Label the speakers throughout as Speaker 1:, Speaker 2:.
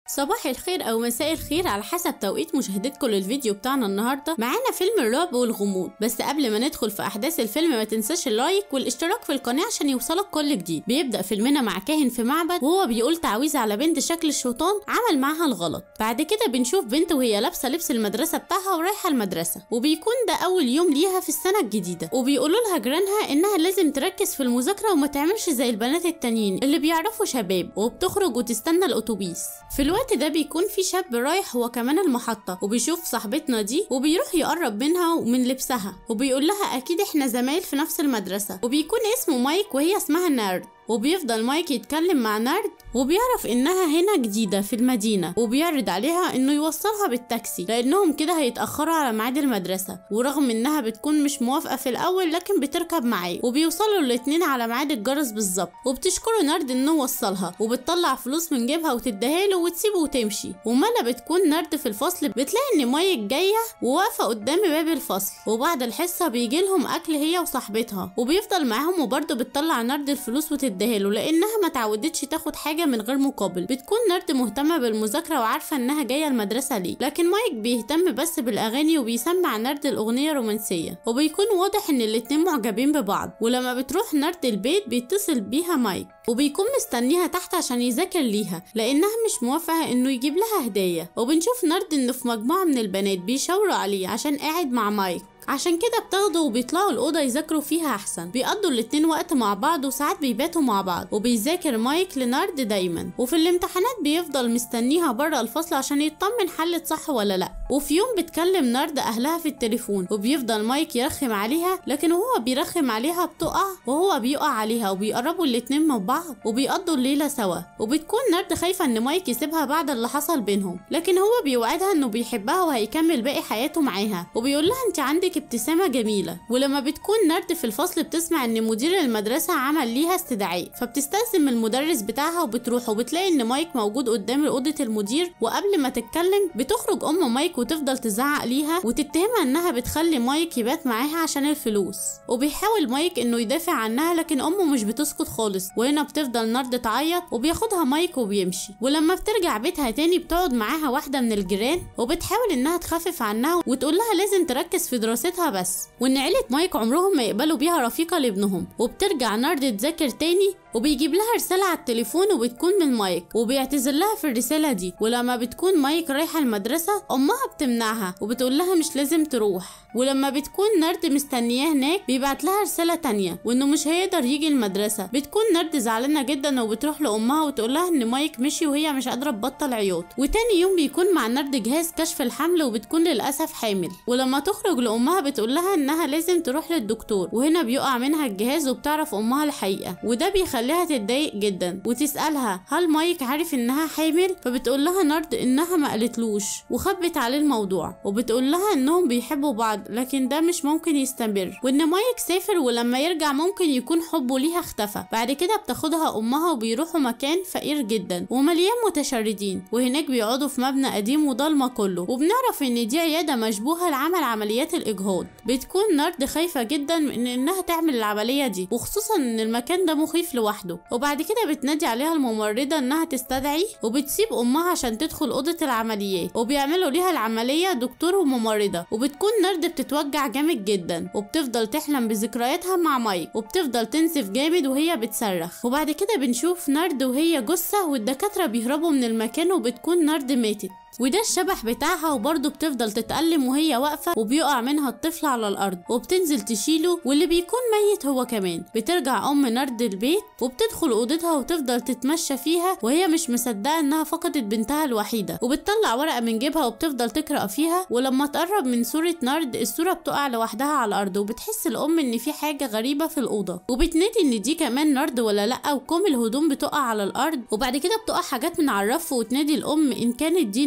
Speaker 1: صباح الخير او مساء الخير على حسب توقيت مشاهدتكم للفيديو بتاعنا النهارده معانا فيلم الرعب والغموض بس قبل ما ندخل في احداث الفيلم ما تنساش اللايك والاشتراك في القناه عشان يوصلك كل جديد بيبدا فيلمنا مع كاهن في معبد وهو بيقول تعويذه على بنت شكل الشيطان عمل معاها الغلط بعد كده بنشوف بنت وهي لابسه لبس المدرسه بتاعها ورايحه المدرسه وبيكون ده اول يوم ليها في السنه الجديده وبيقولوا لها جيرانها انها لازم تركز في المذاكره وما تعملش زي البنات التانيين اللي بيعرفوا شباب وبتخرج وتستنى الاتوبيس في الوقت ده بيكون في شاب رايح هو كمان المحطة وبيشوف صاحبتنا دي وبيروح يقرب منها ومن لبسها وبيقول لها أكيد إحنا زمايل في نفس المدرسة وبيكون اسمه مايك وهي اسمها نارد وبيفضل مايك يتكلم مع نارد وبيعرف انها هنا جديدة في المدينة وبيعرض عليها انه يوصلها بالتاكسي لانهم كده هيتأخروا على ميعاد المدرسة ورغم انها بتكون مش موافقة في الاول لكن بتركب معاه وبيوصلوا الاتنين على ميعاد الجرس بالظبط وبتشكره نارد انه وصلها وبتطلع فلوس من جيبها وتديها له وتسيبه وتمشي ومالا بتكون نارد في الفصل بتلاقي ان مايك جاية وواقفة قدام باب الفصل وبعد الحصة بيجي لهم اكل هي وصاحبتها وبيفضل معاهم وبرضه بتطلع نارد الفلوس وتديها له لانها ما تعودتش تاخد حاجة من غير مقابل بتكون نارد مهتمة بالمذاكرة وعارفة انها جاية المدرسة ليه لكن مايك بيهتم بس بالاغاني وبيسمع نارد الاغنية رومانسية وبيكون واضح ان الاتنين معجبين ببعض ولما بتروح نارد البيت بيتصل بيها مايك وبيكون مستنيها تحت عشان يذاكر ليها لانها مش موافقة انه يجيب لها هدية وبنشوف نارد انه في مجموعة من البنات بيشاوروا عليه عشان قاعد مع مايك عشان كده بتاخده وبيطلعوا الأوضة يذاكروا فيها أحسن بيقضوا الاتنين وقت مع بعض وساعات بيباتوا مع بعض وبيذاكر مايك لنارد دايما وفي الامتحانات بيفضل مستنيها بره الفصل عشان يطمن حلت صح ولا لأ وفي يوم بتكلم نارد أهلها في التليفون وبيفضل مايك يرخم عليها لكن وهو بيرخم عليها بتقع وهو بيقع عليها وبيقربوا الاتنين من بعض وبيقضوا الليلة سوا وبتكون نارد خايفة ان مايك يسيبها بعد اللي حصل بينهم لكن هو بيوعدها انه بيحبها وهيكمل باقي حياته معاها وبيقول لها انت عندك ابتسامة جميلة ولما بتكون نارد في الفصل بتسمع ان مدير المدرسة عمل ليها استدعاء فبتستأذن من المدرس بتاعها وبتروح وبتلاقي ان مايك موجود قدام أوضة المدير وقبل ما تتكلم بتخرج ام مايك وتفضل تزعق ليها وتتهمها انها بتخلي مايك يبات معاها عشان الفلوس وبيحاول مايك انه يدافع عنها لكن امه مش بتسكت خالص وهنا بتفضل نارد تعيط وبياخدها مايك وبيمشي ولما بترجع بيتها تاني بتقعد معاها واحدة من الجيران وبتحاول انها تخفف عنها وتقول لها لازم تركز في دراستها بس وان عيلة مايك عمرهم ما يقبلوا بيها رفيقة لابنهم وبترجع نارد تذاكر تاني وبيجيب لها رسالة على التليفون وبتكون من مايك وبيعتذر لها في الرسالة دي ولما بتكون مايك رايحة المدرسة أمها بتمنعها وبتقول لها مش لازم تروح ولما بتكون نرد مستنياه هناك بيبعت لها رسالة تانية وانه مش هيقدر يجي المدرسة بتكون نرد زعلانة جدا وبتروح لأمها وتقول لها ان مايك مشي وهي مش قادرة تبطل عياط وتاني يوم بيكون مع نرد جهاز كشف الحمل وبتكون للأسف حامل ولما تخرج لأمها بتقول لها انها لازم تروح للدكتور وهنا بيقع منها الجهاز وبتعرف أمها الحقيقة وده بيخليها تتضايق جدا وتسألها هل مايك عارف انها حامل فبتقول لها نرد انها ما قالتلوش وخبت عليه الموضوع وبتقول لها انهم بيحبوا بعض لكن ده مش ممكن يستمر وان مايك سافر ولما يرجع ممكن يكون حبه ليها اختفى بعد كده بتاخدها امها وبيروحوا مكان فقير جدا ومليان متشردين وهناك بيقعدوا في مبنى قديم وضلمه كله وبنعرف ان دي عياده مشبوهه لعمل عمليات الاجهاض بتكون نرد خايفه جدا من انها تعمل العمليه دي وخصوصا ان المكان ده مخيف لوحده وبعد كده بتنادي عليها الممرضه انها تستدعي وبتسيب امها عشان تدخل اوضه العمليات وبيعملوا ليها العمليه دكتور وممرضه وبتكون نرد بتتوجع جامد جدا وبتفضل تحلم بذكرياتها مع مايك وبتفضل تنزف جامد وهي بتصرخ وبعد كده بنشوف نرد وهي جثه والدكاتره بيهربوا من المكان وبتكون نرد ماتت وده الشبح بتاعها وبرضه بتفضل تتألم وهي واقفة وبيقع منها الطفل على الأرض وبتنزل تشيله واللي بيكون ميت هو كمان بترجع أم نرد البيت وبتدخل أوضتها وتفضل تتمشى فيها وهي مش مصدقة إنها فقدت بنتها الوحيدة وبتطلع ورقة من جيبها وبتفضل تقرأ فيها ولما تقرب من صورة نرد الصورة بتقع لوحدها على الأرض وبتحس الأم إن في حاجة غريبة في الأوضة وبتنادي إن دي كمان نرد ولا لأ وكم الهدوم بتقع على الأرض وبعد كده بتقع حاجات من على الرف وتنادي الأم إن كانت دي نرد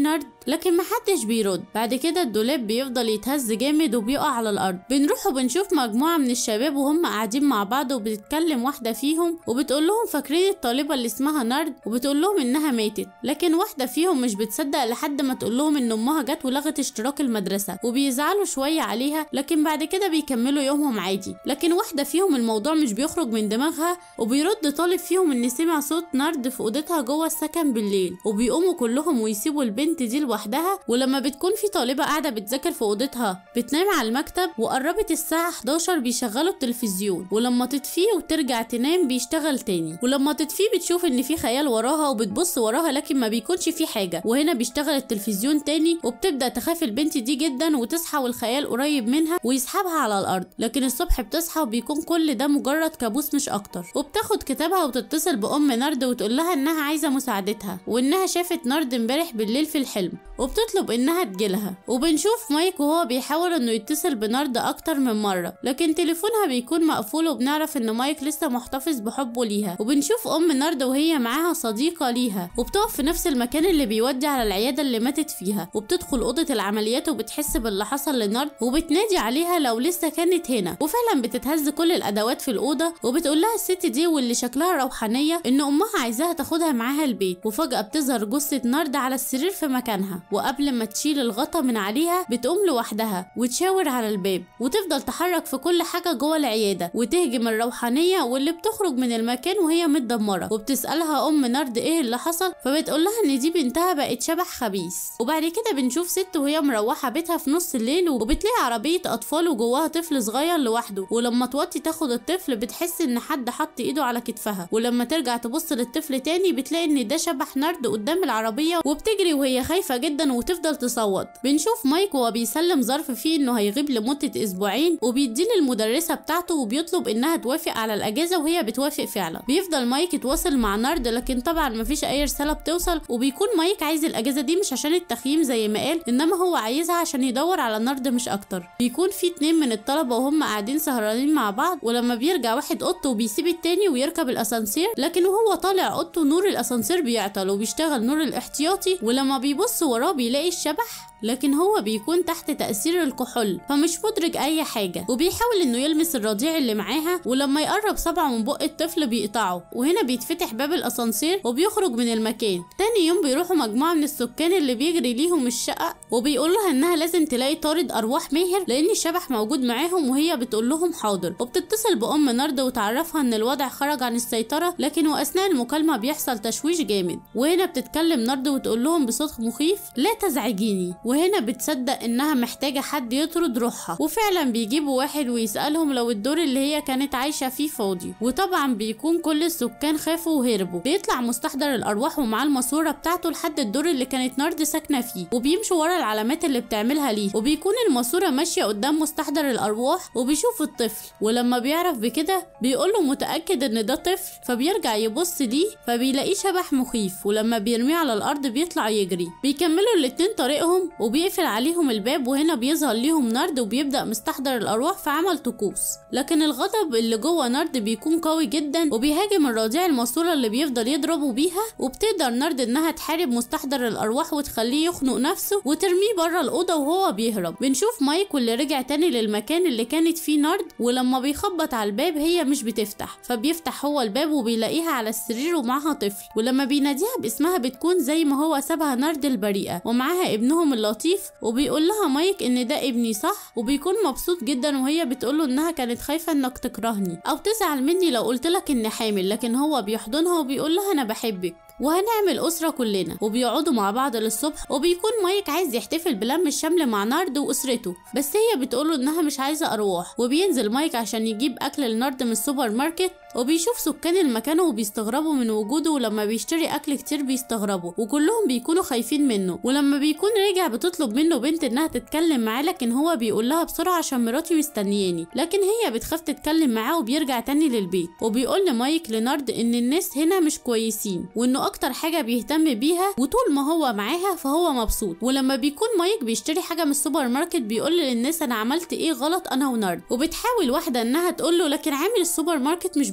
Speaker 1: لكن محدش بيرد بعد كده الدولاب بيفضل يتهز جامد وبيقع على الارض بنروح وبنشوف مجموعه من الشباب وهم قاعدين مع بعض وبتتكلم واحده فيهم وبتقول لهم فاكرين الطالبه اللي اسمها نارد وبتقول لهم انها ماتت لكن واحده فيهم مش بتصدق لحد ما تقول لهم ان امها جت ولغت اشتراك المدرسه وبيزعلوا شويه عليها لكن بعد كده بيكملوا يومهم عادي لكن واحده فيهم الموضوع مش بيخرج من دماغها وبيرد طالب فيهم ان سمع صوت نارد في اوضتها جوه السكن بالليل وبيقوموا كلهم ويسيبوا البنت دي لوحدها ولما بتكون في طالبه قاعده بتذاكر في اوضتها بتنام على المكتب وقربت الساعه 11 بيشغلوا التلفزيون ولما تطفيه وترجع تنام بيشتغل تاني ولما تطفيه بتشوف ان في خيال وراها وبتبص وراها لكن ما بيكونش في حاجه وهنا بيشتغل التلفزيون تاني وبتبدا تخاف البنت دي جدا وتصحى والخيال قريب منها ويسحبها على الارض لكن الصبح بتصحى وبيكون كل ده مجرد كابوس مش اكتر وبتاخد كتابها وتتصل بام نرد وتقول لها انها عايزه مساعدتها وانها شافت نرد امبارح بالليل في الحلم وبتطلب انها تجيلها وبنشوف مايك وهو بيحاول انه يتصل بنرد اكتر من مره لكن تليفونها بيكون مقفول وبنعرف ان مايك لسه محتفظ بحبه ليها وبنشوف ام نرد وهي معاها صديقه ليها وبتقف في نفس المكان اللي بيودي على العياده اللي ماتت فيها وبتدخل اوضه العمليات وبتحس باللي حصل لنرد وبتنادي عليها لو لسه كانت هنا وفعلا بتتهز كل الادوات في الاوضه وبتقول لها الست دي واللي شكلها روحانيه ان امها عايزاها تاخدها معاها البيت وفجاه بتظهر جثه نرد على السرير في مكانها وقبل ما تشيل الغطا من عليها بتقوم لوحدها وتشاور على الباب وتفضل تحرك في كل حاجه جوه العياده وتهجم الروحانيه واللي بتخرج من المكان وهي متدمره وبتسالها ام نرد ايه اللي حصل فبتقول لها ان دي بنتها بقت شبح خبيث وبعد كده بنشوف ست وهي مروحه بيتها في نص الليل وبتلاقي عربيه اطفال وجواها طفل صغير لوحده ولما توطي تاخد الطفل بتحس ان حد حط ايده على كتفها ولما ترجع تبص للطفل تاني بتلاقي ان ده شبح نرد قدام العربيه وبتجري وهي خايفه جدا وتفضل تصوت بنشوف مايك وهو بيسلم ظرف فيه انه هيغيب لمده اسبوعين وبيديه للمدرسه بتاعته وبيطلب انها توافق على الاجازه وهي بتوافق فعلا بيفضل مايك يتواصل مع نرد لكن طبعا مفيش اي رساله بتوصل وبيكون مايك عايز الاجازه دي مش عشان التخييم زي ما قال انما هو عايزها عشان يدور على نرد مش اكتر بيكون في اتنين من الطلبه وهم قاعدين سهرانين مع بعض ولما بيرجع واحد اوضته وبيسيب التاني ويركب الاسانسير لكن وهو طالع اوضته نور الاسانسير بيعطل وبيشتغل نور الاحتياطي ولما بيبص وراه بيلاقي الشبح لكن هو بيكون تحت تأثير الكحول فمش مدرك أي حاجة وبيحاول إنه يلمس الرضيع اللي معاها ولما يقرب صبعه من بق الطفل بيقطعه وهنا بيتفتح باب الأسانسير وبيخرج من المكان تاني يوم بيروحوا مجموعة من السكان اللي بيجري ليهم الشقة وبيقول لها إنها لازم تلاقي طارد أرواح ماهر لأن الشبح موجود معاهم وهي بتقول لهم حاضر وبتتصل بأم نرد وتعرفها إن الوضع خرج عن السيطرة لكن وأثناء المكالمة بيحصل تشويش جامد وهنا بتتكلم نرد وتقول لهم بصوت مخيف لا تزعجيني وهنا بتصدق انها محتاجة حد يطرد روحها وفعلا بيجيبوا واحد ويسألهم لو الدور اللي هي كانت عايشة فيه فاضي وطبعا بيكون كل السكان خافوا وهربوا بيطلع مستحضر الارواح ومعاه الماسورة بتاعته لحد الدور اللي كانت نارد ساكنة فيه وبيمشوا ورا العلامات اللي بتعملها ليه وبيكون الماسورة ماشية قدام مستحضر الارواح وبيشوف الطفل ولما بيعرف بكده بيقول له متأكد ان ده طفل فبيرجع يبص ليه فبيلاقيه شبح مخيف ولما بيرميه على الارض بيطلع يجري بيكملوا الاتنين طريقهم وبيقفل عليهم الباب وهنا بيظهر ليهم نرد وبيبدأ مستحضر الأرواح في عمل طقوس لكن الغضب اللي جوه نرد بيكون قوي جدا وبيهاجم الرضيع الماسورة اللي بيفضل يضربه بيها وبتقدر نرد انها تحارب مستحضر الأرواح وتخليه يخنق نفسه وترميه بره الأوضة وهو بيهرب بنشوف مايك واللي رجع تاني للمكان اللي كانت فيه نرد ولما بيخبط على الباب هي مش بتفتح فبيفتح هو الباب وبيلاقيها على السرير ومعاها طفل ولما بيناديها باسمها بتكون زي ما هو سابها نرد البريئة ومعاها ابنهم اللطيف وبيقول لها مايك ان ده ابني صح وبيكون مبسوط جدا وهي بتقوله انها كانت خايفه انك تكرهني او تزعل مني لو قلت لك اني حامل لكن هو بيحضنها وبيقول لها انا بحبك وهنعمل أسرة كلنا وبيقعدوا مع بعض للصبح وبيكون مايك عايز يحتفل بلم الشمل مع نارد وأسرته بس هي بتقوله إنها مش عايزة أروح وبينزل مايك عشان يجيب أكل لنارد من السوبر ماركت وبيشوف سكان المكان وبيستغربوا من وجوده ولما بيشتري أكل كتير بيستغربوا وكلهم بيكونوا خايفين منه ولما بيكون رجع بتطلب منه بنت إنها تتكلم معاه لكن هو بيقول لها بسرعة عشان مراتي مستنياني لكن هي بتخاف تتكلم معاه وبيرجع تاني للبيت وبيقول لمايك لنارد إن الناس هنا مش كويسين وإنه أكتر حاجة بيهتم بيها وطول ما هو معاها فهو مبسوط ولما بيكون مايك بيشتري حاجة من السوبر ماركت بيقول للناس أنا عملت إيه غلط أنا ونارد وبتحاول واحدة إنها تقول له لكن عامل السوبر ماركت مش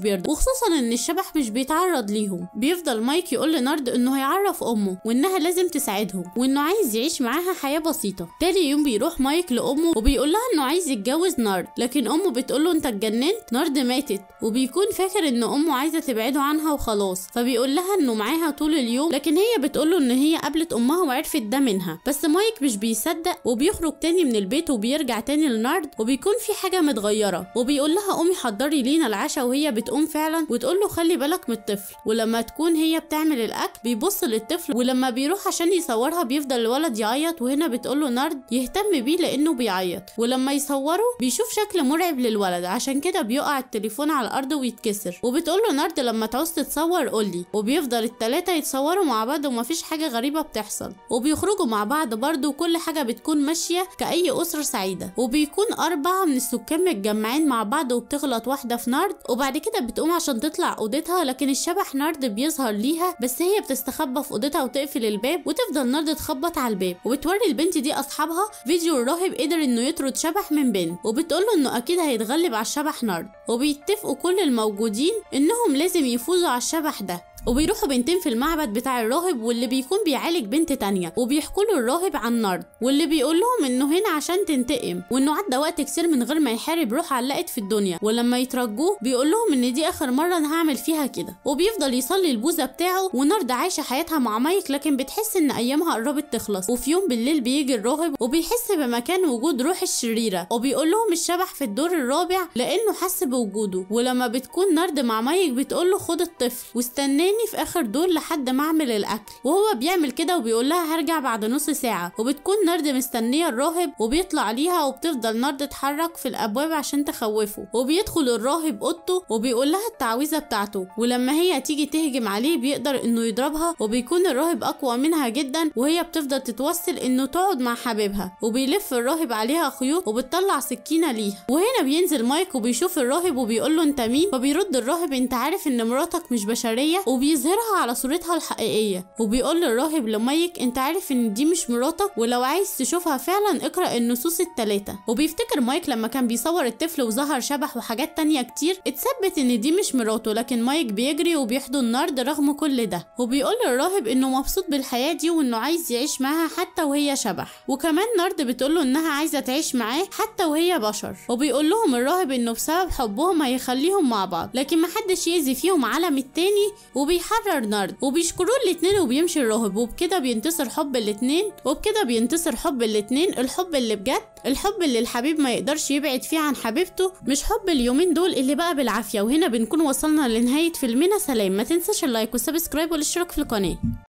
Speaker 1: بيرضى وخصوصا ان الشبح مش بيتعرض ليهم بيفضل مايك يقول لنارد انه هيعرف امه وانها لازم تساعدهم وانه عايز يعيش معاها حياه بسيطه تاني يوم بيروح مايك لامه وبيقول لها انه عايز يتجوز نارد لكن امه بتقول له انت اتجننت نارد ماتت وبيكون فاكر ان امه عايزه تبعده عنها وخلاص فبيقول لها انه معاها طول اليوم لكن هي بتقول له ان هي قابلت امها وعرفت ده منها بس مايك مش بيصدق وبيخرج تاني من البيت وبيرجع تاني لنارد وبيكون في حاجه متغيره وبيقول لها قومي حضري لينا العشاء وهي بتقوم فعلا وتقول له خلي بالك من الطفل ولما تكون هي بتعمل الاكل بيبص للطفل ولما بيروح عشان يصورها بيفضل الولد يعيط وهنا بتقول له نارد يهتم بيه لانه بيعيط ولما يصوره بيشوف شكل مرعب للولد عشان كده بيقع التليفون على الارض ويتكسر وبتقول له نارد لما تعوز تتصور قولي وبيفضل التلاتة يتصوروا مع بعض ومفيش حاجة غريبة بتحصل وبيخرجوا مع بعض برضه وكل حاجة بتكون ماشية كأي أسرة سعيدة وبيكون أربعة من السكان متجمعين مع بعض وبتغلط واحدة في نارد وبعد كده بتقوم عشان تطلع أوضتها لكن الشبح نارد بيظهر ليها بس هي بتستخبى في أوضتها وتقفل الباب وتفضل نارد تخبط على الباب وبتوري البنت دي أصحابها فيديو الراهب قدر إنه يطرد شبح من بنت وبتقول له إنه أكيد هيتغلب على الشبح نارد وبيتفقوا كل الموجودين إنهم لازم يفوزوا على الشبح ده وبيروحوا بنتين في المعبد بتاع الراهب واللي بيكون بيعالج بنت تانية وبيحكوا له الراهب عن نارد واللي بيقول لهم انه هنا عشان تنتقم وانه عدى وقت كتير من غير ما يحارب روح علقت في الدنيا ولما يترجوه بيقول لهم ان دي اخر مرة انا هعمل فيها كده وبيفضل يصلي البوزة بتاعه ونارد عايشة حياتها مع مايك لكن بتحس ان ايامها قربت تخلص وفي يوم بالليل بيجي الراهب وبيحس بمكان وجود روح الشريرة وبيقول لهم الشبح في الدور الرابع لانه حس بوجوده ولما بتكون نارد مع مايك بتقول له خد الطفل واستناني في اخر دور لحد ما اعمل الاكل وهو بيعمل كده وبيقول لها هرجع بعد نص ساعه وبتكون نارد مستنيه الراهب وبيطلع ليها وبتفضل نارد تتحرك في الابواب عشان تخوفه وبيدخل الراهب اوضته وبيقول لها التعويذه بتاعته ولما هي تيجي تهجم عليه بيقدر انه يضربها وبيكون الراهب اقوى منها جدا وهي بتفضل تتوسل انه تقعد مع حبيبها وبيلف الراهب عليها خيوط وبتطلع سكينه ليها وهنا بينزل مايك وبيشوف الراهب وبيقول له انت مين فبيرد الراهب انت عارف ان مراتك مش بشريه وبيظهرها على صورتها الحقيقيه وبيقول للراهب لمايك انت عارف ان دي مش مراتك ولو عايز تشوفها فعلا اقرا النصوص التلاتة وبيفتكر مايك لما كان بيصور الطفل وظهر شبح وحاجات تانية كتير اتثبت ان دي مش مراته لكن مايك بيجري وبيحضن نارد رغم كل ده وبيقول للراهب انه مبسوط بالحياه دي وانه عايز يعيش معاها حتى وهي شبح وكمان نارد بتقول له انها عايزه تعيش معاه حتى وهي بشر وبيقول لهم الراهب انه بسبب حبهم هيخليهم مع بعض لكن محدش يأذي فيهم علم التاني وبيحرر نارد وبيشكروه الاتنين وبيمشي الراهب وبكده بينتصر حب الاتنين وبكده بينتصر حب الاتنين الحب اللي بجد الحب اللي الحبيب ما يقدرش يبعد فيه عن حبيبته مش حب اليومين دول اللي بقى بالعافيه وهنا بنكون وصلنا لنهايه فيلمنا سلام ما تنساش اللايك والسبسكرايب والاشتراك في القناه